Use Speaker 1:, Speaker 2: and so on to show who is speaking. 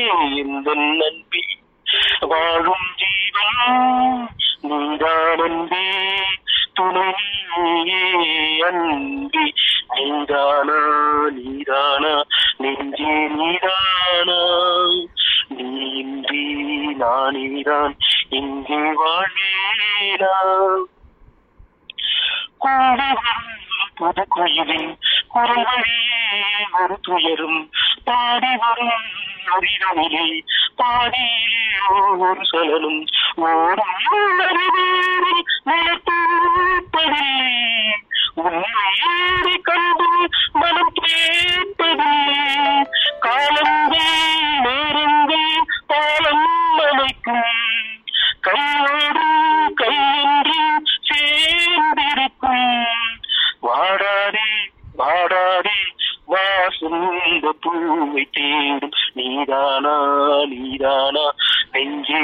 Speaker 1: எந்த நன்பி வாழும் ஜீவன் நீதான் அன்பே துணை நீயே அன்பி நீதானா நீதானா நெஞ்சே நீதானா நீன்றி நானேதான் இங்கே வாழ்வேனா கூடி வரும் புது குயிலின் குரல் வழியே ஒரு துயரும் பாடி வரும் அறிதலிலே பாடியிலே ஒரு சலனும் ஓடும் அறிவேறி நிலப்பதில்லை உண்மை ஏறி கண்டு மனம் கேட்பதில்லை காலங்கள் நேரங்கள் பாலம் அமைக்கும் கையோடு கையின்றி சேர்ந்திருக்கும் வாடாதே வாடாதே வாசுந்த பூவை தேடும் நீதானா நீதானா நெஞ்சே